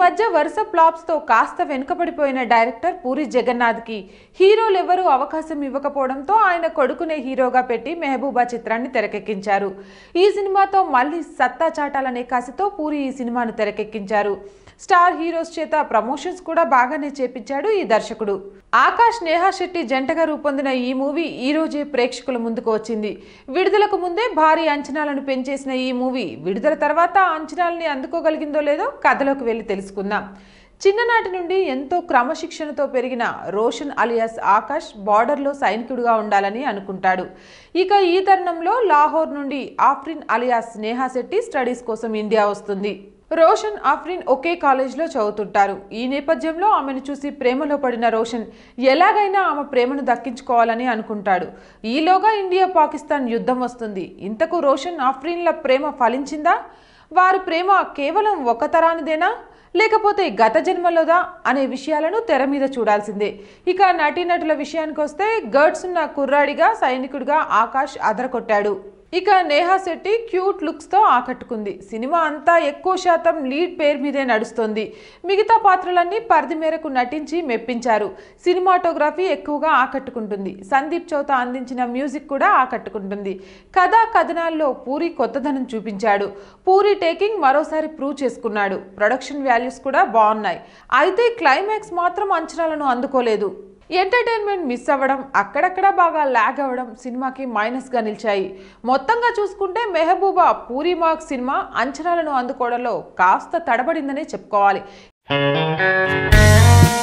మధ్య వరుస ఫ్లాప్స్ తో కాస్త వెనుకబడిపోయిన డైరెక్టర్ పూరి జగన్నాథ్ కి హీరోలెవరూ అవకాశం ఇవ్వకపోవడంతో ఆయన కొడుకునే హీరోగా పెట్టి మెహబూబా చిత్రాన్ని తెరకెక్కించారు ఈ సినిమాతో మళ్ళీ సత్తా చాటాలనే కాసితో పూరి ఈ సినిమాను తెరకెక్కించారు స్టార్ హీరోస్ చేత ప్రమోషన్స్ కూడా బాగానే చేపించాడు ఈ దర్శకుడు ఆకాష్ నేహా శెట్టి జంటగా రూపొందిన ఈ మూవీ ఈ రోజే ప్రేక్షకుల ముందుకు వచ్చింది విడుదలకు ముందే భారీ అంచనాలను పెంచేసిన ఈ మూవీ విడుదల తర్వాత ఆ అంచనాలని అందుకోగలిగిందో లేదో కథలోకి వెళ్ళి తెలుసుకుందాం చిన్ననాటి నుండి ఎంతో క్రమశిక్షణతో పెరిగిన రోషన్ అలియాస్ ఆకాష్ బార్డర్లో సైనికుడిగా ఉండాలని అనుకుంటాడు ఇక ఈ తరుణంలో లాహోర్ నుండి ఆఫ్రిన్ అలియాస్ నేహా శెట్టి స్టడీస్ కోసం ఇండియా వస్తుంది రోషన్ ఆఫ్రిన్ ఒకే కాలేజ్లో చదువుతుంటారు ఈ నేపథ్యంలో ఆమెను చూసి ప్రేమలో పడిన రోషన్ ఎలాగైనా ఆమె ప్రేమను దక్కించుకోవాలని అనుకుంటాడు ఈలోగా ఇండియా పాకిస్తాన్ యుద్ధం వస్తుంది ఇంతకు రోషన్ ఆఫ్రిన్ల ప్రేమ ఫలించిందా వారి ప్రేమ కేవలం ఒక తరానిదేనా లేకపోతే గత జన్మలోదా అనే విషయాలను తెర మీద చూడాల్సిందే ఇక నటీనటుల విషయానికి వస్తే గర్డ్స్ ఉన్న కుర్రాడిగా సైనికుడిగా ఆకాష్ అదరకొట్టాడు ఇక నేహా శెట్టి క్యూట్ లుక్స్తో ఆకట్టుకుంది సినిమా అంతా ఎక్కువ శాతం లీడ్ పేరు మీదే నడుస్తోంది మిగతా పాత్రలన్నీ పరిధి మేరకు నటించి మెప్పించారు సినిమాటోగ్రఫీ ఎక్కువగా ఆకట్టుకుంటుంది సందీప్ చౌత అందించిన మ్యూజిక్ కూడా ఆకట్టుకుంటుంది కథా కథనాల్లో పూరి కొత్తదనం చూపించాడు పూరి టేకింగ్ మరోసారి ప్రూవ్ చేసుకున్నాడు ప్రొడక్షన్ వాల్యూస్ కూడా బాగున్నాయి అయితే క్లైమాక్స్ మాత్రం అంచనాలను అందుకోలేదు ఎంటర్టైన్మెంట్ మిస్ అవ్వడం అక్కడక్కడ బాగా ల్యాగ్ అవ్వడం సినిమాకి మైనస్గా నిలిచాయి మొత్తంగా చూసుకుంటే మెహబూబా పూరి మార్క్ సినిమా అంచనాలను అందుకోవడంలో కాస్త తడబడిందనే చెప్పుకోవాలి